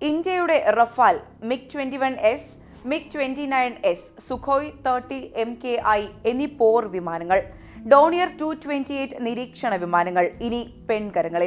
ഇന്ത്യയുടെ Rafale MiG twenty one S MiG twenty nine S Sukhoi thirty M K I എന്നീ പോർ വിമാനങ്ങൾ Dornier two twenty eight നിരീക്ഷണ വിമാനങ്ങൾ ഇനി പെൺകരങ്ങളിൽ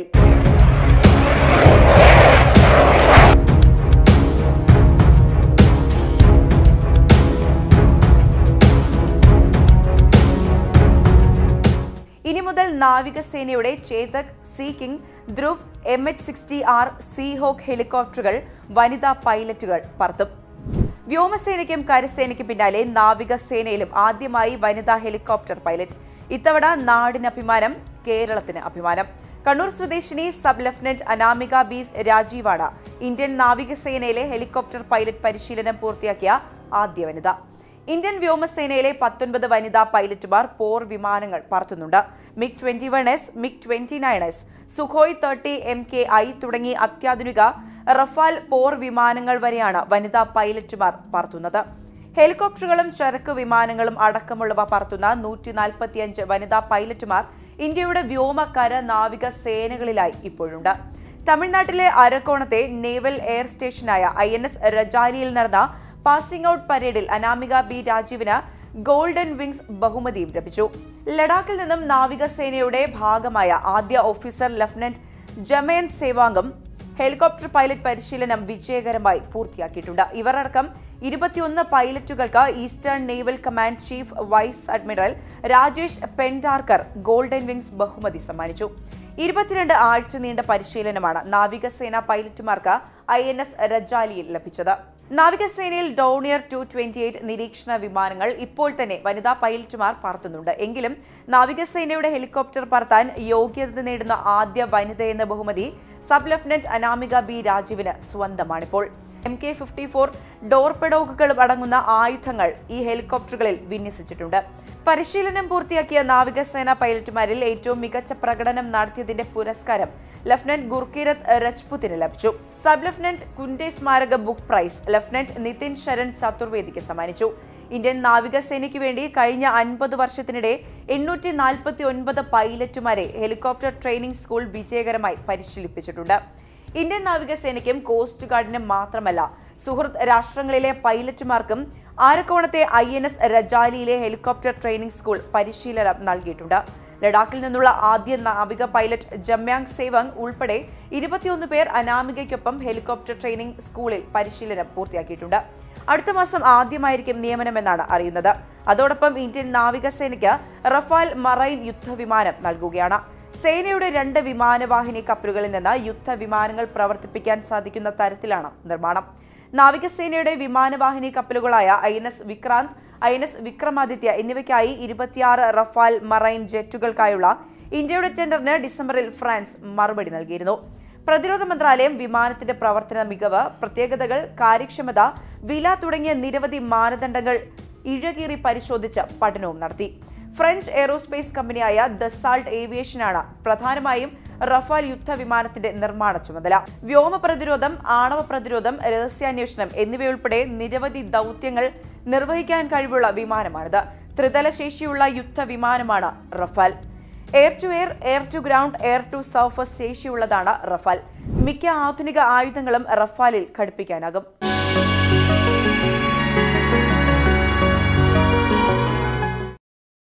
ഇനി മുതൽ നാവികസേനയുടെ Chetak Sea King Dhruv M H sixty R Seahawk ഹെലികോപ്റ്ററുകൾ വനിതാ പൈലറ്റുകൾ പറത്തും വ്യോമസേനയ്ക്കും കരസേനയ്ക്കും പിന്നാലെ നാവികസേനയിലും ആദ്യമായി വനിതാ ഹെലികോപ്റ്റർ പൈലറ്റ് ഇത്തവണ നാടിന് അഭിമാനം കേരളത്തിന് അഭിമാനം കണ്ണൂർ സ്വദേശിനി സബ് ലഫ്റ്റനന്റ് അനാമിക ബി രാജീവാണ് ഇന്ത്യൻ നാവികസേനയിലെ ഹെലികോപ്റ്റർ പൈലറ്റ് പരിശീലനം പൂർത്തിയാക്കിയ ആദ്യ വനിത ഇന്ത്യൻ വ്യോമസേനയിലെ പത്തൊൻപത് വനിതാ പൈലറ്റുമാർ പോർ വിമാനങ്ങൾ പറത്തുന്നുണ്ട് MiG twenty one S MiG twenty nine S Sukhoi thirty M K I തുടങ്ങി അത്യാധുനിക റഫാൽ പോർ വിമാനങ്ങൾ വരെയാണ് വനിതാ പൈലറ്റുമാർ പറത്തുന്നത് ഹെലികോപ്റ്ററുകളും ചരക്ക് വിമാനങ്ങളും അടക്കമുള്ളവ പറത്തുന്ന നൂറ്റി നാൽപ്പത്തിയഞ്ച് വനിതാ പൈലറ്റുമാർ ഇന്ത്യയുടെ വ്യോമ കര നാവിക സേനകളിലായി ഇപ്പോഴുണ്ട് തമിഴ്നാട്ടിലെ അരക്കോണത്തെ നേവൽ എയർ സ്റ്റേഷനായ ഐ എൻ എസ് രജാലിയിൽ നടന്ന പാസിംഗ് ഔട്ട് പരേഡിൽ അനാമിക ബി രാജീവിന് ഗോൾഡൻ വിങ്സ് ബഹുമതിയും ലഭിച്ചു ലഡാക്കിൽ നിന്നും നാവികസേനയുടെ ഭാഗമായ ആദ്യ ഓഫീസർ ലഫ്റ്റനന്റ് ജമയന്ത് സേവാംഗം ഹെലികോപ്റ്റർ പൈലറ്റ് പരിശീലനം വിജയകരമായി പൂർത്തിയാക്കിയിട്ടുണ്ട് ഇവരടക്കം ഇരുപത്തിയൊന്ന് പൈലറ്റുകൾക്ക് eastern naval command chief vice admiral Rajesh Pendarkar golden wings ബഹുമതി സമ്മാനിച്ചു ഇരുപത്തിരണ്ട് ആഴ്ച നീണ്ട പരിശീലനമാണ് നാവികസേന പൈലറ്റുമാർക്ക് ഐ എൻ എസ് രജാലിയിൽ ലഭിച്ചത് നാവികസേനയിൽ ഡോണിയർ ടു ട്വന്റി എയ്റ്റ് നിരീക്ഷണ വിമാനങ്ങൾ ഇപ്പോൾ തന്നെ വനിതാ പൈലറ്റുമാർ പറത്തുന്നുണ്ട് എങ്കിലും നാവികസേനയുടെ ഹെലികോപ്റ്റർ പറത്താൻ യോഗ്യത നേടുന്ന ആദ്യ വനിത എന്ന ബഹുമതി സബ് ലഫ്റ്റനന്റ് അനാമിക ബി രാജീവിന് സ്വന്തമാണിപ്പോൾ എം കെ ഫിഫ്റ്റി ഫോർ ഡോർപെഡോക്കുകളും അടങ്ങുന്ന ആയുധങ്ങൾ ഈ ഹെലികോപ്റ്ററുകളിൽ വിന്യസിച്ചിട്ടുണ്ട് പരിശീലനം പൂർത്തിയാക്കിയ നാവികസേന പൈലറ്റുമാരിൽ ഏറ്റവും മികച്ച പ്രകടനം നടത്തിയതിന്റെ പുരസ്കാരം ലഫ്റ്റനന്റ് ഗുർക്കിരത് രജ്പുത്തിന് ലഭിച്ചു സബ് ലഫ്റ്റനന്റ് കുൻഡെ സ്മാരക book prize lieutenant Nitin Sharan ചതുർവേദിക്ക് സമ്മാനിച്ചു ഇന്ത്യൻ നാവികസേനയ്ക്ക് വേണ്ടി കഴിഞ്ഞ അൻപത് വർഷത്തിനിടെ എണ്ണൂറ്റി നാൽപ്പത്തി ഒൻപത് പൈലറ്റുമാരെ ഹെലികോപ്റ്റർ ട്രെയിനിംഗ് സ്കൂൾ വിജയകരമായി പരിശീലിപ്പിച്ചിട്ടുണ്ട് ഇന്ത്യൻ നാവികസേനയ്ക്കും കോസ്റ്റ് ഗാർഡിനും മാത്രമല്ല സുഹൃത്ത് രാഷ്ട്രങ്ങളിലെ പൈലറ്റുമാർക്കും ആരക്കോണത്തെ ഐ എൻ എസ് രജാലിയിലെ ഹെലികോപ്റ്റർ ട്രെയിനിംഗ് സ്കൂൾ പരിശീലനം നൽകിയിട്ടുണ്ട് ലഡാക്കിൽ നിന്നുള്ള ആദ്യ നാവിക പൈലറ്റ് ജമ്യാങ് സേവങ് ഉൾപ്പെടെ ഇരുപത്തിയൊന്ന് പേർ അനാമികയ്ക്കൊപ്പം ഹെലികോപ്റ്റർ ട്രെയിനിംഗ് സ്കൂളിൽ പരിശീലനം പൂർത്തിയാക്കിയിട്ടുണ്ട് അടുത്ത മാസം ആദ്യമായിരിക്കും നിയമനമെന്നാണ് അറിയുന്നത് അതോടൊപ്പം ഇന്ത്യൻ നാവികസേനയ്ക്ക് റഫാൽ മറൈൻ യുദ്ധവിമാനം നൽകുകയാണ് സേനയുടെ രണ്ട് വിമാനവാഹിനി കപ്പലുകളിൽ നിന്ന് യുദ്ധവിമാനങ്ങൾ പ്രവർത്തിപ്പിക്കാൻ സാധിക്കുന്ന തരത്തിലാണ് നിർമ്മാണം നാവികസേനയുടെ വിമാനവാഹിനി കപ്പലുകളായ I N S Vikrant I N S Vikramaditya എന്നിവയ്ക്കായി ഇരുപത്തിയാറ് റഫാൽ മറൈൻ ജെറ്റുകൾക്കായുള്ള ഇന്ത്യയുടെ ടെൻഡറിന് ഡിസംബറിൽ ഫ്രാൻസ് മറുപടി നൽകിയിരുന്നു പ്രതിരോധ മന്ത്രാലയം വിമാനത്തിന്റെ പ്രവർത്തന മികവ് പ്രത്യേകതകൾ കാര്യക്ഷമത വില തുടങ്ങിയ നിരവധി മാനദണ്ഡങ്ങൾ ഇഴകീറി പരിശോധിച്ച് പഠനവും നടത്തി ഫ്രഞ്ച് എയ്റോസ്പേസ് കമ്പനിയായ ദസാൾട്ട് ഏവിയേഷനാണ് പ്രധാനമായും റഫാൽ യുദ്ധവിമാനത്തിന്റെ നിർമ്മാണ ചുമതല വ്യോമ പ്രതിരോധം ആണവ പ്രതിരോധം രഹസ്യാന്വേഷണം എന്നിവയുൾപ്പെടെ നിരവധി ദൗത്യങ്ങൾ നിർവഹിക്കാൻ കഴിവുള്ള വിമാനമാണിത് ത്രിതല ശേഷിയുള്ള യുദ്ധവിമാനമാണ് Rafale air to air air to ground air to surface ശേഷിയുള്ളതാണ് റഫാൽ മിക്ക ആധുനിക ആയുധങ്ങളും റഫാലിൽ ഘടിപ്പിക്കാനാകും